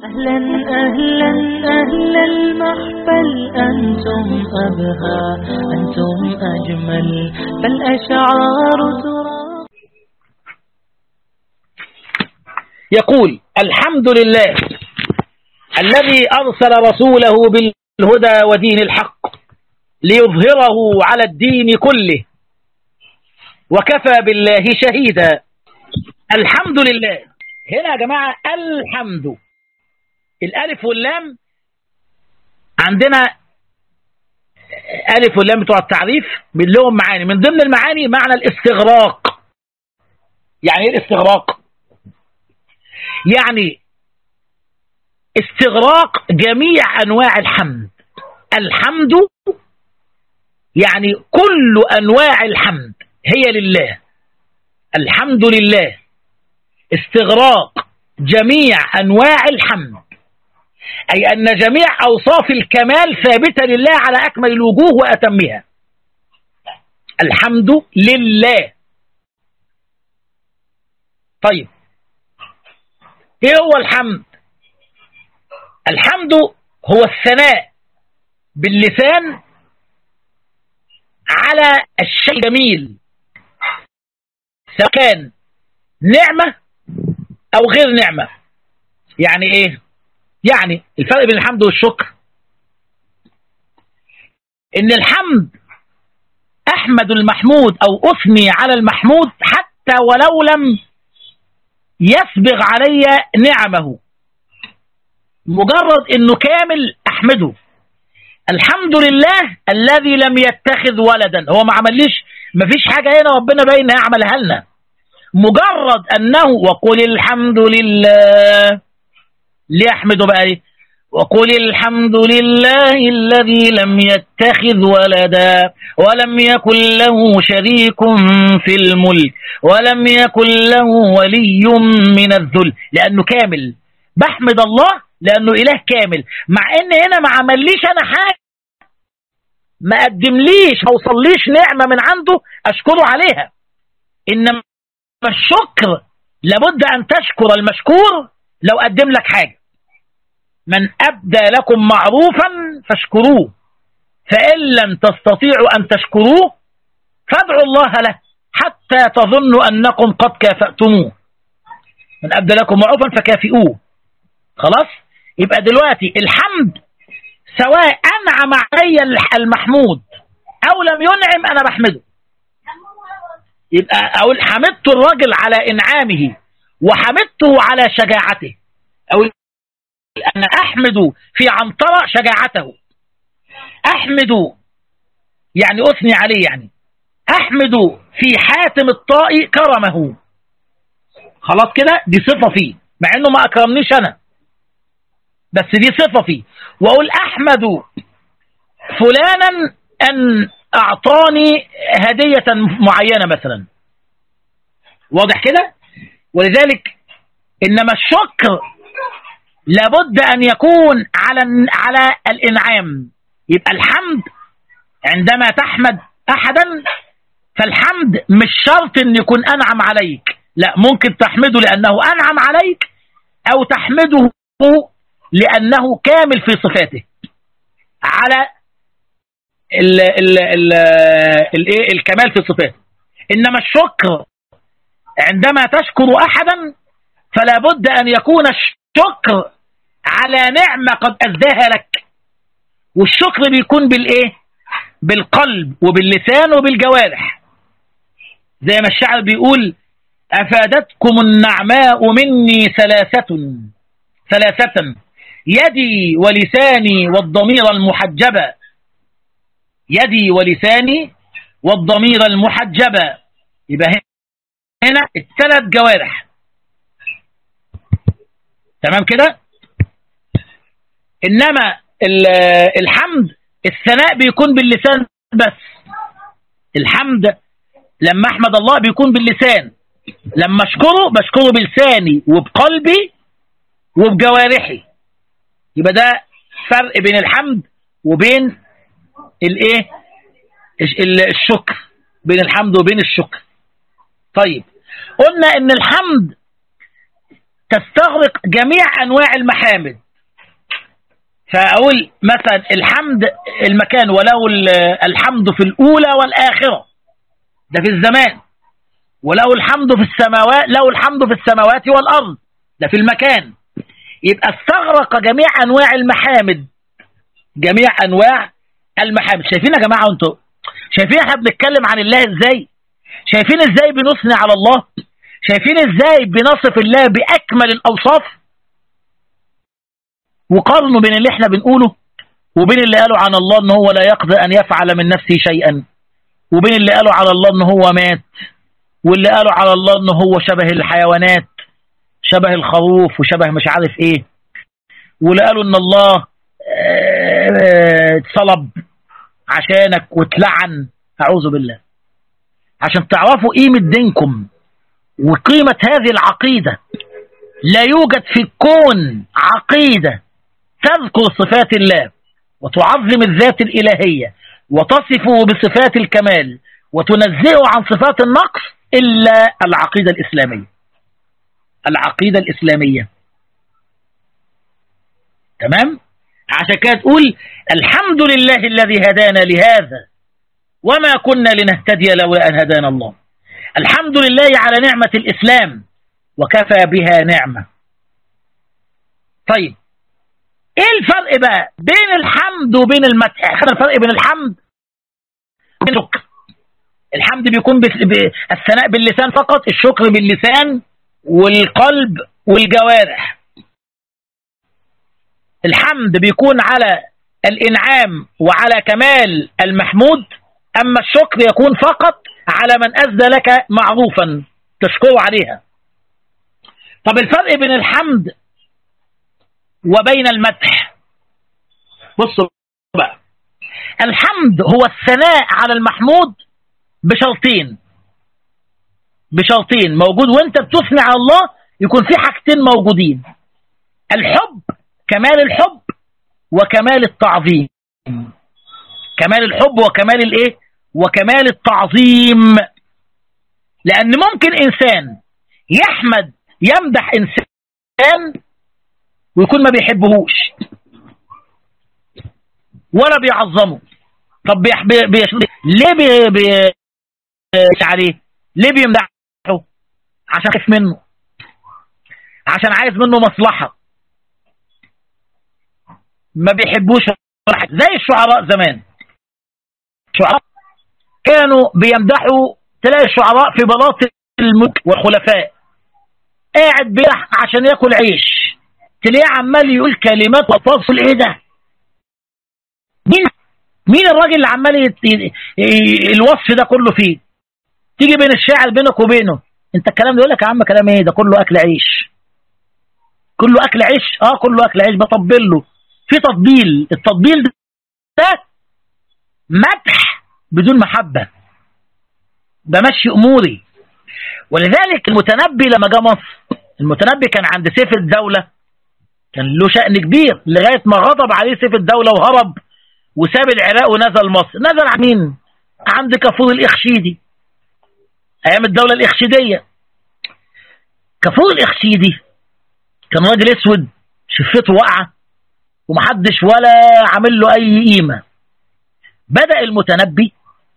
أهلا أهلا أهل المحفل أنتم أبهى أنتم أجمل فالأشعار ترى يقول الحمد لله الذي أرسل رسوله بالهدى ودين الحق ليظهره على الدين كله وكفى بالله شهيدا الحمد لله هنا يا جماعة الحمد الألف واللام عندنا ألف واللام بتوع التعريف لهم معاني من ضمن المعاني معنى الاستغراق يعني ايه الاستغراق يعني استغراق جميع أنواع الحمد الحمد يعني كل أنواع الحمد هي لله الحمد لله استغراق جميع أنواع الحمد أي أن جميع أوصاف الكمال ثابتة لله على أكمل الوجوه وأتمها الحمد لله طيب ايه هو الحمد الحمد هو الثناء باللسان على الشيء الجميل سواء كان نعمة او غير نعمة يعني ايه يعني الفرق بين الحمد والشكر ان الحمد احمد المحمود او اثني على المحمود حتى ولو لم يسبغ علي نعمه مجرد انه كامل احمده الحمد لله الذي لم يتخذ ولدا هو ما عمليش ما فيش حاجة هنا ربنا باين انها عملها لنا مجرد انه وقل الحمد لله ليه احمده بقى دي وقل الحمد لله الذي لم يتخذ ولدا ولم يكن له شريك في الملك ولم يكن له ولي من الذل لأنه كامل بحمد الله لأنه إله كامل مع إن هنا ما عمليش أنا حاجة ما قدمليش ما وصليش نعمة من عنده أشكره عليها إنما الشكر لابد أن تشكر المشكور لو قدم لك حاجة من أبدى لكم معروفا فاشكروه فإن لم تستطيعوا أن تشكروه فادعوا الله له حتى تظنوا أنكم قد كافأتموه من أبدى لكم معروفا فكافئوه خلاص يبقى دلوقتي الحمد سواء أنعم علي المحمود أو لم ينعم أنا بحمده يبقى أقول حمدت الرجل على إنعامه وحمدته على شجاعته أو أنا أحمد في عنطرة شجاعته أحمد يعني أثني عليه يعني أحمد في حاتم الطائي كرمه خلاص كده دي صفة فيه مع أنه ما أكرمنيش أنا بس دي صفة فيه وأقول أحمد فلانا أن أعطاني هدية معينة مثلا واضح كده ولذلك إنما الشكر لابد أن يكون على على الإنعام يبقى الحمد عندما تحمد أحدا فالحمد مش شرط أن يكون أنعم عليك لا ممكن تحمده لأنه أنعم عليك أو تحمده لأنه كامل في صفاته على ال ال ال ال الكمال في صفاته إنما الشكر عندما تشكر أحدا فلا بد أن يكون الشكر على نعمة قد أزداها لك والشكر بيكون بالإيه بالقلب وباللسان وبالجوارح زي ما الشاعر بيقول أفادتكم النعماء مني ثلاثة ثلاثة يدي ولساني والضمير المحجبة يدي ولساني والضمير المحجبة يبقى هنا الثلاث جوارح تمام كده إنما الحمد الثناء بيكون باللسان بس الحمد لما أحمد الله بيكون باللسان لما أشكره بشكره بلساني وبقلبي وبجوارحي يبقى ده فرق بين الحمد وبين الايه الشكر بين الحمد وبين الشكر طيب قلنا ان الحمد تستغرق جميع أنواع المحامد فأقول مثلا الحمد المكان وله الحمد في الأولى والآخرة ده في الزمان وله الحمد في السماوات له الحمد في السماوات والأرض ده في المكان يبقى استغرق جميع أنواع المحامد جميع أنواع المحامد شايفين يا جماعة انتوا شايفين احنا بنتكلم عن الله ازاي شايفين ازاي بنثني على الله شايفين ازاي بنصف الله بأكمل الأوصاف وقارنوا بين اللي احنا بنقوله وبين اللي قالوا عن الله ان هو لا يقدر ان يفعل من نفسه شيئا وبين اللي قالوا على الله ان هو مات واللي قالوا على الله ان هو شبه الحيوانات شبه الخروف وشبه مش عارف ايه واللي قالوا ان الله اتصلب عشانك واتلعن اعوذ بالله عشان تعرفوا قيمة دينكم وقيمة هذه العقيدة لا يوجد في الكون عقيدة تذكر صفات الله وتعظم الذات الإلهية وتصفه بصفات الكمال وتنزهه عن صفات النقص إلا العقيدة الإسلامية العقيدة الإسلامية تمام عشان كده تقول الحمد لله الذي هدانا لهذا وما كنا لنهتدي لولا أن هدانا الله الحمد لله على نعمة الإسلام وكفى بها نعمة طيب ايه الفرق بقى بين الحمد وبين المدح اخذنا الفرق بين الحمد والشكر الحمد بيكون الثناء باللسان فقط الشكر باللسان والقلب والجوارح الحمد بيكون على الإنعام وعلى كمال المحمود أما الشكر يكون فقط على من أسدى لك معروفا تشكره عليها طب الفرق بين الحمد وبين المدح بصوا بقى الحمد هو الثناء على المحمود بشرطين بشرطين موجود وانت بتثني على الله يكون في حاجتين موجودين الحب كمال الحب وكمال التعظيم كمال الحب وكمال الايه وكمال التعظيم لان ممكن انسان يحمد يمدح انسان ويكون ما بيحبهوش ولا بيعظمه طب بيح بي بي ليه بي بي عليه ليه بيمدحه عشان خايف منه عشان عايز منه مصلحة ما بيحبوش زي الشعراء زمان الشعراء كانوا بيمدحوا تلاقي الشعراء في بلاط الملك والخلفاء قاعد بيح عشان ياكل عيش تلاقيه عمال يقول كلمات وفاصل ايه ده مين مين الراجل اللي عمال يت... الوصف ده كله فيه تيجي بين الشاعر بينك وبينه انت الكلام ده يقول لك يا عم كلام ايه ده كله اكل عيش كله اكل عيش اه كله اكل عيش بطبل له في تطبيل التطبيل ده مدح بدون محبة بمشي اموري ولذلك المتنبي لما جه مصر المتنبي كان عند سيف الدولة كان له شأن كبير لغاية ما غضب عليه سيف الدولة وهرب وساب العراق ونزل مصر نزل عند مين عند كفور الإخشيدي أيام الدولة الإخشيدية كفور الإخشيدي كان راجل أسود شفته واقعة ومحدش ولا عامل له أي قيمة بدأ المتنبي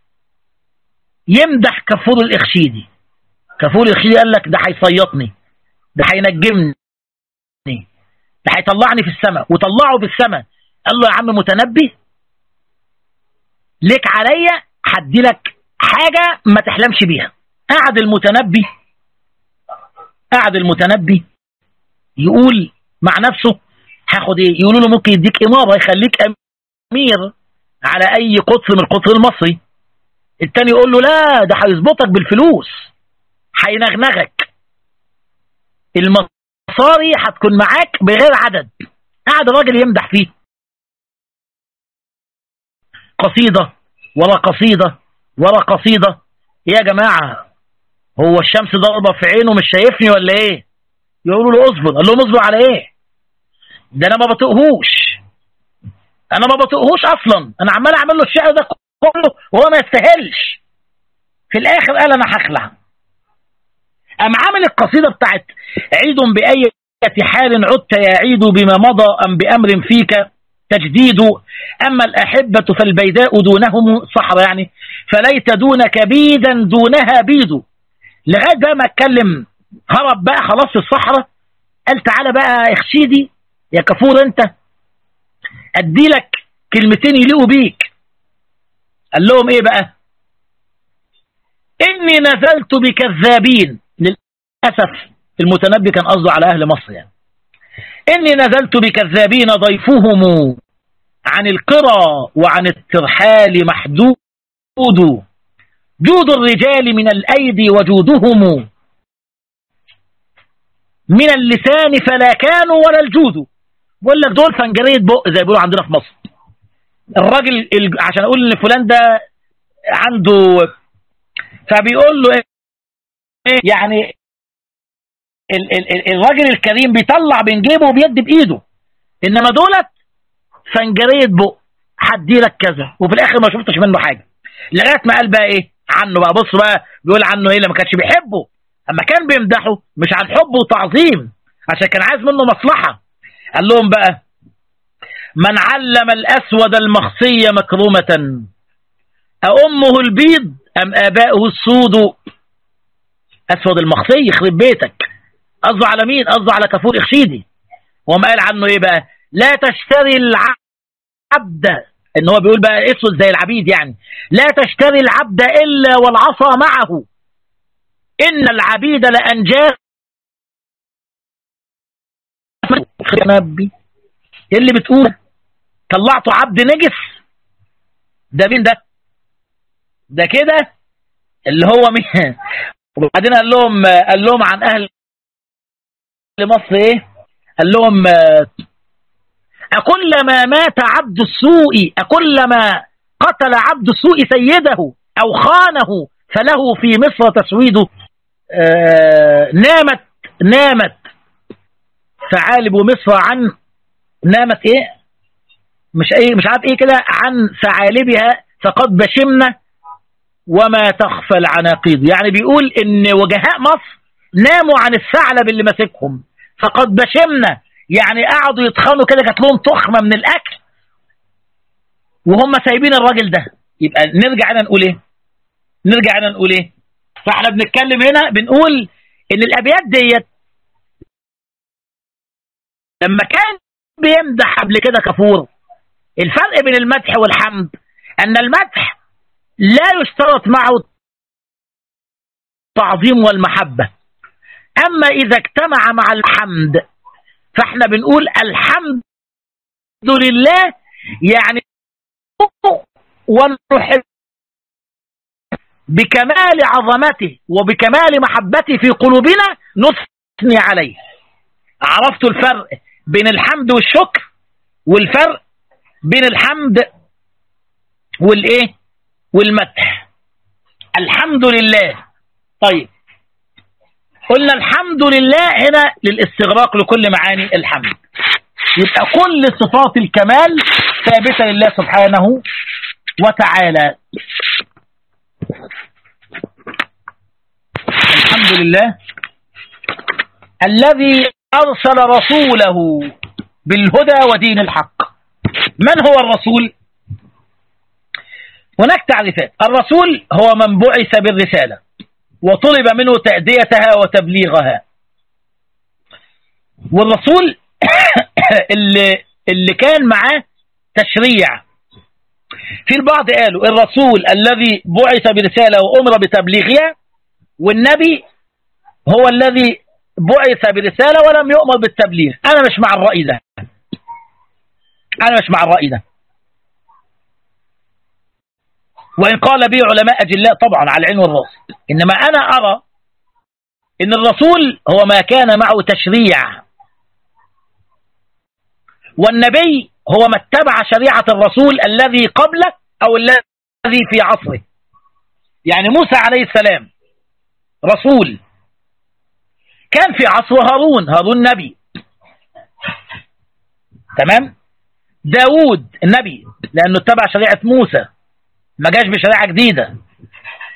يمدح كفور الإخشيدي كفور الإخشيدي قال لك ده هيصيطني ده هينجمني ده هيطلعني في السماء وطلعه في السماء قال له يا عم متنبي ليك عليا هدي لك حاجة ما تحلمش بيها قعد المتنبي قعد المتنبي يقول مع نفسه هاخد ايه يقولوا له ممكن يديك اماره يخليك امير على اي قطر من القطر المصري التاني يقول له لا ده هيظبطك بالفلوس هينغنغك المصاري هتكون معاك بغير عدد قعد الراجل يمدح فيه قصيدة ورا قصيدة ورا قصيدة يا جماعة هو الشمس ضربة في عينه مش شايفني ولا ايه يقولوا له اصبر قال لهم اصبر على ايه ده انا ما بطقهوش انا ما بطقهوش اصلا انا عمال اعمل له الشعر ده كله وهو ما يستاهلش في الاخر قال انا هخلع قام عامل القصيدة بتاعت عيد بأي حال عدت يعيد بما مضى أم بأمر فيك تجديد أما الأحبة فالبيداء دونهم صحراء يعني فليت دونك بيدا دونها بيد لغاية بقى ما اتكلم هرب بقى خلاص في الصحراء قال تعالى بقى اخشيدي يا كفور انت ادي لك كلمتين يليقوا بيك قال لهم ايه بقى اني نزلت بكذابين للاسف المتنبي كان قصده على اهل مصر يعني اني نزلت بكذابين ضيفهم عن القرى وعن الترحال محدود جود الرجال من الايدي وجودهم من اللسان فلا كانوا ولا الجود بقول لك دول فنجريه بق زي بيقولوا عندنا في مصر الراجل عشان اقول ان فلان ده عنده فبيقول له ايه يعني ال ال الراجل الكريم بيطلع من جيبه وبيدي بايده انما دولت فنجريه بق هدي لك كذا وفي الاخر ما شفتش منه حاجه لغايه ما قال بقى ايه عنه بقى بص بقى بيقول عنه ايه لما كانش بيحبه اما كان بيمدحه مش عن حب وتعظيم عشان كان عايز منه مصلحه قال لهم بقى من علم الاسود المخصي مكرمه أأمه البيض أم آباؤه السود أسود المخصي يخرب بيتك قصده على مين قصده على كفور إخشيدي وهم قال عنه إيه بقى لا تشتري العبد إن هو بيقول بقى اسود زي العبيد يعني لا تشتري العبد إلا والعصا معه إن العبيد لأنجاس نبي إيه اللي بتقول طلعته عبد نجس ده مين ده ده كده اللي هو مين وبعدين قال لهم قال لهم عن اهل مصر ايه قال لهم أكلما مات عبد السوء أكلما قتل عبد السوء سيده أو خانه فله في مصر تسويده آه نامت نامت ثعالب مصر عن نامت ايه مش ايه مش عارف ايه كده عن ثعالبها فقد بشمنا وما تخفى العناقيد يعني بيقول ان وجهاء مصر ناموا عن الثعلب اللي ماسكهم فقد بشمنا يعني قعدوا يتخانوا كده جات لهم تخمه من الاكل وهم سايبين الراجل ده يبقى نرجع هنا نقول ايه نرجع هنا نقول ايه فاحنا بنتكلم هنا بنقول ان الابيات ديت لما كان بيمدح قبل كده كفور الفرق بين المدح والحمد ان المدح لا يشترط معه التعظيم والمحبة أما إذا اجتمع مع الحمد فاحنا بنقول الحمد لله يعني ونحب بكمال عظمته وبكمال محبته في قلوبنا نثني عليه عرفت الفرق بين الحمد والشكر والفرق بين الحمد والايه والمدح الحمد لله طيب قلنا الحمد لله هنا للاستغراق لكل معاني الحمد يبقى كل صفات الكمال ثابتة لله سبحانه وتعالى الحمد لله الذي أرسل رسوله بالهدى ودين الحق من هو الرسول هناك تعريفات الرسول هو من بعث بالرسالة وطلب منه تأديتها وتبليغها والرسول اللي, اللي كان معاه تشريع في البعض قالوا الرسول الذي بعث برسالة وأمر بتبليغها والنبي هو الذي بعث برسالة ولم يؤمر بالتبليغ أنا مش مع الرأي ده أنا مش مع الرأي ده وإن قال به علماء أجلاء طبعا على العين والراس إنما أنا أرى إن الرسول هو ما كان معه تشريع والنبي هو ما اتبع شريعة الرسول الذي قبله أو الذي في عصره يعني موسى عليه السلام رسول كان في عصر هارون هارون نبي تمام داود النبي لأنه اتبع شريعة موسى ما جاش بشريعة جديدة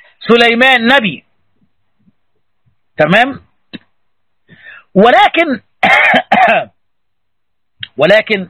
سليمان نبي تمام ولكن ولكن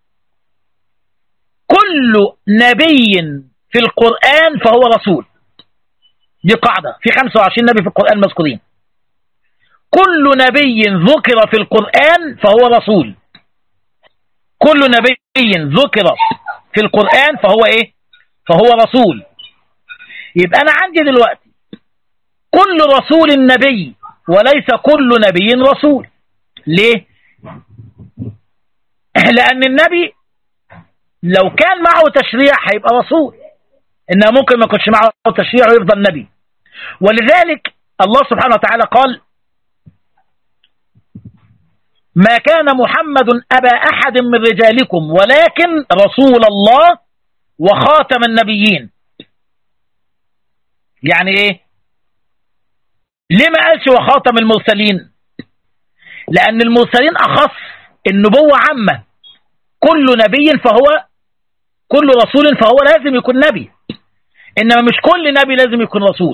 كل نبي في القرآن فهو رسول دي قاعدة في 25 نبي في القرآن مذكورين كل نبي ذكر في القرآن فهو رسول كل نبي ذكر في القرآن فهو ايه فهو رسول يبقى انا عندي دلوقتي كل رسول نبي وليس كل نبي رسول ليه لان النبي لو كان معه تشريع هيبقى رسول انها ممكن ما يكونش معه تشريع ويفضل نبي ولذلك الله سبحانه وتعالى قال ما كان محمد أبا أحد من رجالكم ولكن رسول الله وخاتم النبيين يعني ايه ليه ما قالش وخاتم المرسلين لأن المرسلين أخص النبوة عامة كل نبي فهو كل رسول فهو لازم يكون نبي إنما مش كل نبي لازم يكون رسول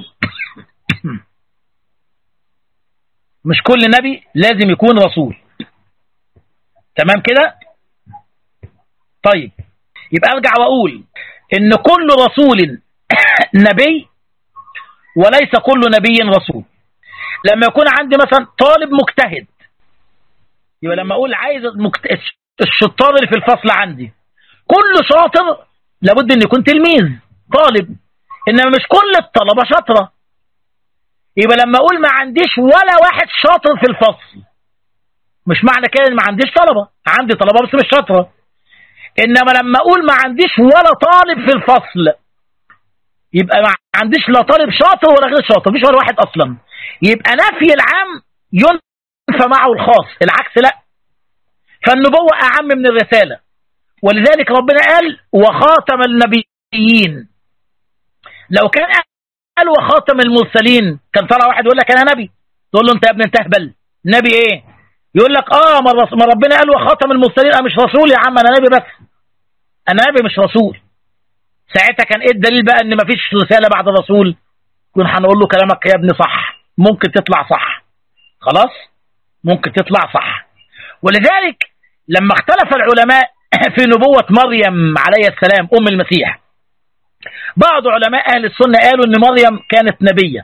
مش كل نبي لازم يكون رسول تمام كده طيب يبقى ارجع واقول ان كل رسول نبي وليس كل نبي رسول لما يكون عندي مثلا طالب مجتهد يبقى لما اقول عايز المكت... الشطار اللي في الفصل عندي كل شاطر لابد ان يكون تلميذ طالب انما مش كل الطلبه شاطره يبقى لما اقول ما عنديش ولا واحد شاطر في الفصل مش معنى كده ان ما عنديش طلبه عندي طلبه بس مش شاطره انما لما اقول ما عنديش ولا طالب في الفصل يبقى ما عنديش لا طالب شاطر ولا غير شاطر مفيش ولا واحد اصلا يبقى نفي العام ينفى معه الخاص العكس لا فالنبوة أعم من الرسالة ولذلك ربنا قال وخاتم النبيين لو كان قال وخاتم المرسلين كان طلع واحد يقول لك أنا نبي تقول له أنت يا ابن انت اهبل نبي إيه يقول لك آه ما ربنا قال وخاتم المرسلين أنا مش رسول يا عم أنا نبي بس أنا نبي مش رسول ساعتها كان إيه الدليل بقى إن مفيش رسالة بعد الرسول كنا هنقول له كلامك يا ابني صح ممكن تطلع صح خلاص ممكن تطلع صح ولذلك لما اختلف العلماء في نبوة مريم عليه السلام أم المسيح بعض علماء أهل السنة قالوا أن مريم كانت نبية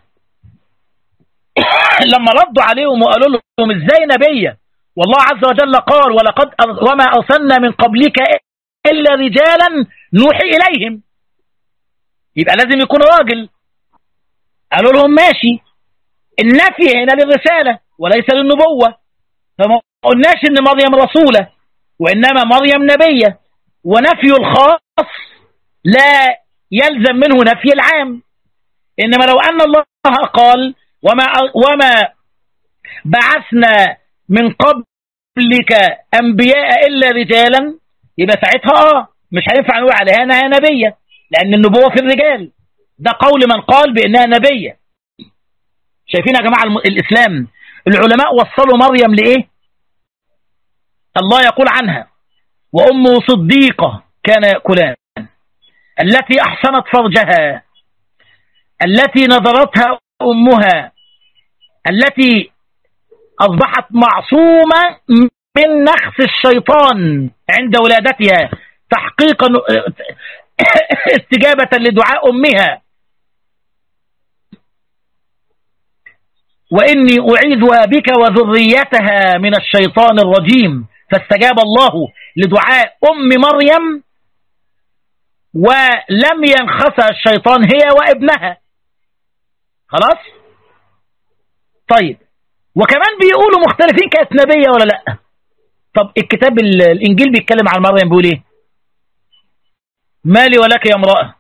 لما ردوا عليهم وقالوا لهم ازاي نبية والله عز وجل قال ولقد وما أرسلنا من قبلك إلا رجالا نوحي إليهم يبقى لازم يكون راجل قالوا لهم ماشي النفي هنا للرسالة وليس للنبوة فما قلناش ان مريم رسولة وانما مريم نبية ونفي الخاص لا يلزم منه نفي العام انما لو ان الله قال وما وما بعثنا من قبلك انبياء الا رجالا يبقى ساعتها اه مش هينفع نقول عليها انها نبيه لان النبوه في الرجال ده قول من قال بانها نبيه شايفين يا جماعه الاسلام العلماء وصلوا مريم لايه الله يقول عنها وامه صديقه كان ياكلان التي احسنت فرجها التي نظرتها امها التي اصبحت معصومه من نخس الشيطان عند ولادتها تحقيقا استجابه لدعاء امها وإني أعيذها بك وذريتها من الشيطان الرجيم فاستجاب الله لدعاء أم مريم ولم ينخسها الشيطان هي وابنها خلاص طيب وكمان بيقولوا مختلفين كانت نبية ولا لا طب الكتاب الإنجيل بيتكلم عن مريم بيقول ايه مالي ولك يا امرأة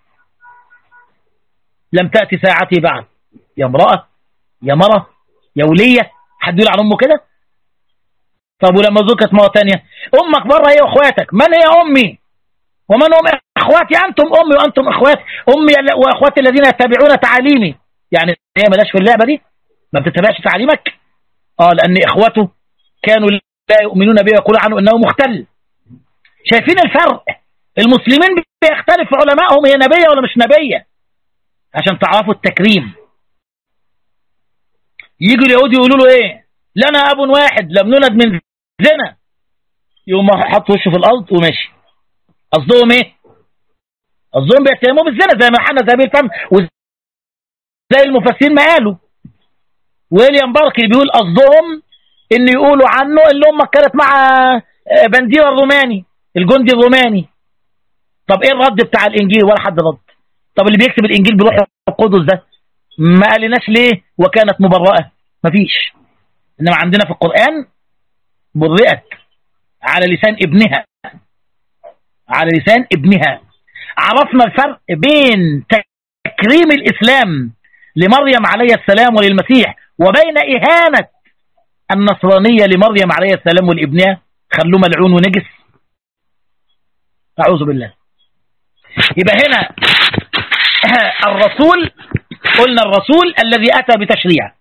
لم تأتي ساعتي بعد يا امرأة يا مرة يا ولية حد يقول عن أمه كده طب ولما ذكرت مرة تانية أمك بره هي وأخواتك من هي أمي ومن هم أخواتي أنتم أمي وأنتم أخواتي أمي وأخواتي الذين يتبعون تعاليمي يعني هي ملاش في اللعبة دي ما بتتبعش تعليمك اه لأن إخوته كانوا لا يؤمنون به ويقولون عنه إنه مختل شايفين الفرق المسلمين بيختلف علمائهم هي نبية ولا مش نبية عشان تعرفوا التكريم يجوا اليهود يقولوا له ايه لنا اب واحد لم نولد من زنا يقوم حط وشه في الارض وماشي قصدهم ايه قصدهم بيتهموه بالزنا زي ما حنا زي الفم زي المفسرين ما قالوا ويليام باركلي بيقول قصدهم ان يقولوا عنه اللي امك كانت مع بندير الروماني الجندي الروماني طب ايه الرد بتاع الانجيل ولا حد رد طب اللي بيكتب الانجيل بروح القدس ده ما قالناش ليه وكانت مبرأة مفيش انما عندنا في القرآن برئت على لسان ابنها على لسان ابنها عرفنا الفرق بين تكريم الإسلام لمريم عليه السلام وللمسيح وبين إهانة النصرانية لمريم عليه السلام ولابنها خلوه ملعون ونجس أعوذ بالله يبقى هنا الرسول قلنا الرسول الذي أتى بتشريع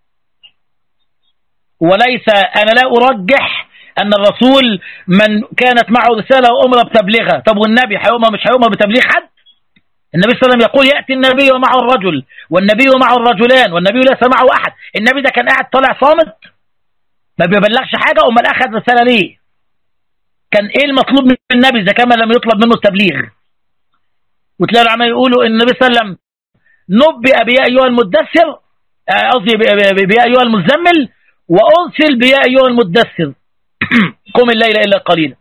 وليس أنا لا أرجح أن الرسول من كانت معه رسالة وأمر بتبليغها طب والنبي هيؤمر مش هيؤمر بتبليغ حد النبي صلى الله عليه وسلم يقول يأتي النبي ومعه الرجل والنبي ومعه الرجلان والنبي ليس معه أحد النبي ده كان قاعد طالع صامت ما بيبلغش حاجة أمال أخذ رسالة ليه كان إيه المطلوب من النبي إذا كان لم يطلب منه التبليغ وتلاقوا العلماء يقولوا ان النبي صلى الله عليه وسلم نبئ بيا ايها المدثر قصدي بيا ايها المزمل وارسل بيا ايها المدثر قم الليل الا قليلا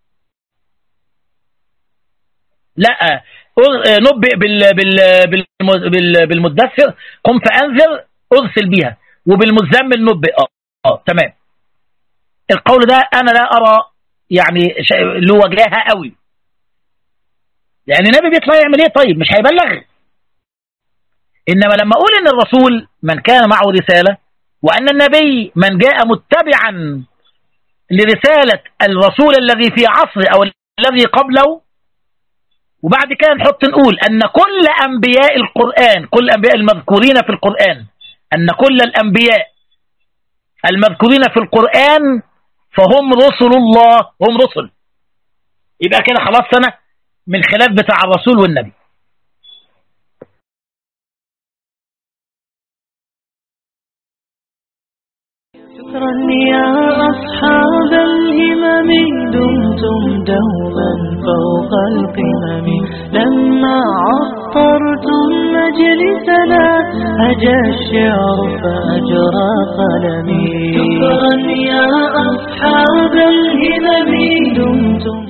لا نبئ بال بال بال بالمدثر قم فانذر ارسل بها وبالمزمل نبئ اه, آه. تمام القول ده انا لا ارى يعني له وجاهه قوي يعني النبي بيطلع يعمل ايه طيب مش هيبلغ انما لما اقول ان الرسول من كان معه رسالة وان النبي من جاء متبعا لرسالة الرسول الذي في عصره او الذي قبله وبعد كده نحط نقول ان كل انبياء القرآن كل الانبياء المذكورين في القرآن ان كل الانبياء المذكورين في القرآن فهم رسل الله هم رسل يبقى كده خلاص انا من خلاف بتاع الرسول والنبي شكرا يا أصحاب الهمم دمتم دوما فوق القمم لما عطرتم مجلسنا هجى الشعر فأجرى قلمي شكرا يا أصحاب الهمم دمتم